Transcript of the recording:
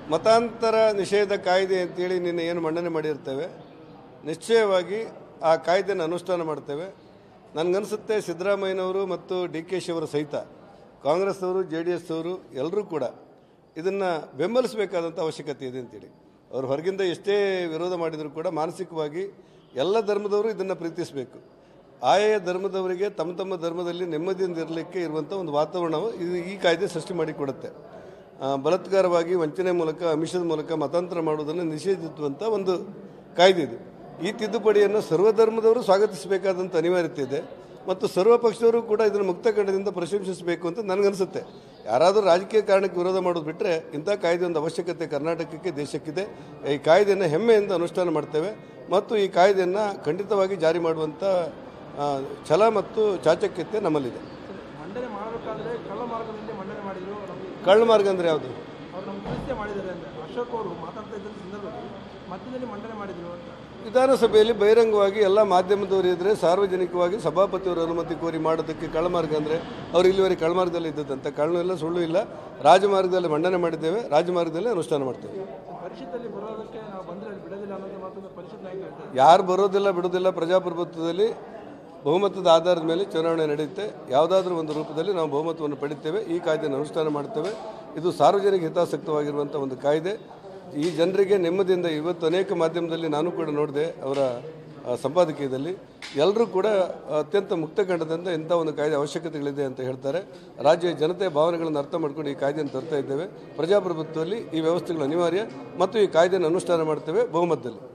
ಮತಾಂತರ ನಿಷೇಧ ಕಾಯ್ದೆ ಅಂತೇಳಿ ನಿನ್ನೆ ಏನು ಮಂಡನೆ ಮಾಡಿರ್ತೇವೆ ನಿಶ್ಚಯವಾಗಿ ಆ ಕಾಯ್ದೆನ ಅನುಷ್ಠಾನ ಮಾಡ್ತೇವೆ ನನಗನ್ಸುತ್ತೆ ಸಿದ್ದರಾಮಯ್ಯನವರು ಮತ್ತು ಡಿ ಕೆ ಶಿವರ ಸಹಿತ ಕಾಂಗ್ರೆಸ್ ಅವರು ಜೆ ಡಿ ಎಸ್ ಅವರು ಎಲ್ಲರೂ ಕೂಡ ಇದನ್ನು ಬೆಂಬಲಿಸಬೇಕಾದಂಥ ಅವಶ್ಯಕತೆ ಇದೆ ಅಂತೇಳಿ ಅವರು ಹೊರಗಿಂದ ಎಷ್ಟೇ ವಿರೋಧ ಮಾಡಿದರೂ ಕೂಡ ಮಾನಸಿಕವಾಗಿ ಎಲ್ಲ ಧರ್ಮದವರು ಇದನ್ನು ಪ್ರೀತಿಸಬೇಕು ಆಯಾ ಧರ್ಮದವರಿಗೆ ತಮ್ಮ ತಮ್ಮ ಧರ್ಮದಲ್ಲಿ ನೆಮ್ಮದಿಯಿಂದ ಇರಲಿಕ್ಕೆ ಇರುವಂಥ ಒಂದು ವಾತಾವರಣವು ಇದು ಈ ಕಾಯ್ದೆ ಸೃಷ್ಟಿ ಮಾಡಿಕೊಡುತ್ತೆ ಆ, ಬಲಾತ್ಕಾರವಾಗಿ ವಂಚನೆ ಮೂಲಕ ಅಮಿಷದ ಮೂಲಕ ಮತಾಂತರ ಮಾಡುವುದನ್ನು ನಿಷೇಧಿಸುವಂಥ ಒಂದು ಕಾಯ್ದೆ ಇದು ಈ ತಿದ್ದುಪಡಿಯನ್ನು ಸರ್ವಧರ್ಮದವರು ಸ್ವಾಗತಿಸಬೇಕಾದಂಥ ಅನಿವಾರ್ಯತೆ ಇದೆ ಮತ್ತು ಸರ್ವ ಪಕ್ಷದವರು ಕೂಡ ಇದನ್ನು ಮುಕ್ತ ಕಂಡದಿಂದ ಪ್ರಶಂಸಿಸಬೇಕು ಅಂತ ನನಗನ್ಸುತ್ತೆ ಯಾರಾದರೂ ರಾಜಕೀಯ ಕಾರಣಕ್ಕೆ ವಿರೋಧ ಮಾಡೋದು ಬಿಟ್ಟರೆ ಇಂಥ ಕಾಯ್ದೆ ಒಂದು ಅವಶ್ಯಕತೆ ಕರ್ನಾಟಕಕ್ಕೆ ದೇಶಕ್ಕಿದೆ ಈ ಕಾಯ್ದೆಯನ್ನು ಹೆಮ್ಮೆಯಿಂದ ಅನುಷ್ಠಾನ ಮಾಡ್ತೇವೆ ಮತ್ತು ಈ ಕಾಯ್ದೆಯನ್ನು ಖಂಡಿತವಾಗಿ ಜಾರಿ ಮಾಡುವಂಥ ಆ, ಛಲ ಮತ್ತು ಚಾಚಕ್ಯತೆ ನಮ್ಮಲ್ಲಿದೆ ಮಂಡನೆ ಮಾಡಬೇಕಾದ್ರೆ ಕಳ್ಳ ಮಾರ್ಗದಲ್ಲಿ ಮಂಡನೆ ಮಾಡಿದ್ರು ನಮಗೆ ಕಳ್ಳ ಮಾರ್ಗ ಅಂದರೆ ಯಾವುದು ಅವ್ರು ನಮ್ಗೆ ಕೃತ್ಯ ಮಾಡಿದ್ದಾರೆ ಅಂತ ಅಶೋಕ್ ಅವರು ಮಾತಾಡ್ತಾ ಇದ್ದ ಸಂದರ್ಭದಲ್ಲಿ ಮಧ್ಯದಲ್ಲಿ ಮಂಡನೆ ಮಾಡಿದ್ರು ಅಂತ ವಿಧಾನಸಭೆಯಲ್ಲಿ ಬಹಿರಂಗವಾಗಿ ಎಲ್ಲ ಮಾಧ್ಯಮದವರು ಇದ್ದರೆ ಸಾರ್ವಜನಿಕವಾಗಿ ಸಭಾಪತಿಯವರ ಅನುಮತಿ ಕೋರಿ ಮಾಡೋದಕ್ಕೆ ಕಳ್ಳಮಾರ್ಗ ಅಂದರೆ ಅವರು ಇಲ್ಲಿವರೆಗೆ ಕಳ್ಳಮಾರ್ಗದಲ್ಲಿ ಇದ್ದದಂತೆ ಕಳ್ಳು ಇಲ್ಲ ಸುಳ್ಳು ಇಲ್ಲ ರಾಜಮಾರ್ಗದಲ್ಲಿ ಮಂಡನೆ ಮಾಡಿದ್ದೇವೆ ರಾಜಮಾರ್ಗದಲ್ಲಿ ಅನುಷ್ಠಾನ ಮಾಡ್ತೇವೆ ಪರಿಷತ್ತಲ್ಲಿ ಬರೋದಕ್ಕೆ ನಾವು ಬಂದರೆ ಅಲ್ಲಿ ಬಿಡೋದಿಲ್ಲ ಅನ್ನೋದು ಮಾತನ್ನು ಪರಿಷತ್ ನಾಯಕರು ಹೇಳ್ತಾರೆ ಯಾರು ಬರೋದಿಲ್ಲ ಬಿಡೋದಿಲ್ಲ ಪ್ರಜಾಪ್ರಭುತ್ವದಲ್ಲಿ ಬಹುಮತದ ಆಧಾರದ ಮೇಲೆ ಚುನಾವಣೆ ನಡೆಯುತ್ತೆ ಯಾವುದಾದ್ರೂ ಒಂದು ರೂಪದಲ್ಲಿ ನಾವು ಬಹುಮತವನ್ನು ಪಡಿತೇವೆ ಈ ಕಾಯ್ದೆಯನ್ನು ಅನುಷ್ಠಾನ ಮಾಡ್ತೇವೆ ಇದು ಸಾರ್ವಜನಿಕ ಹಿತಾಸಕ್ತವಾಗಿರುವಂಥ ಒಂದು ಕಾಯ್ದೆ ಈ ಜನರಿಗೆ ನೆಮ್ಮದಿಯಿಂದ ಇವತ್ತು ಅನೇಕ ಮಾಧ್ಯಮದಲ್ಲಿ ನಾನು ಕೂಡ ನೋಡಿದೆ ಅವರ ಆ, ಸಂಪಾದಕೀಯದಲ್ಲಿ ಎಲ್ಲರೂ ಕೂಡ ಅತ್ಯಂತ ಮುಕ್ತ ಕಂಡದಿಂದ ಇಂಥ ಒಂದು ಕಾಯ್ದೆ ಅವಶ್ಯಕತೆಗಳಿದೆ ಅಂತ ಹೇಳ್ತಾರೆ ರಾಜ್ಯ ಜನತೆಯ ಭಾವನೆಗಳನ್ನು ಅರ್ಥ ಮಾಡ್ಕೊಂಡು ಈ ಕಾಯ್ದೆಯನ್ನು ತರ್ತಾ ಇದ್ದೇವೆ ಪ್ರಜಾಪ್ರಭುತ್ವದಲ್ಲಿ ಈ ವ್ಯವಸ್ಥೆಗಳು ಅನಿವಾರ್ಯ ಮತ್ತು ಈ ಕಾಯ್ದೆಯನ್ನು ಅನುಷ್ಠಾನ ಮಾಡ್ತೇವೆ ಬಹುಮತದಲ್ಲಿ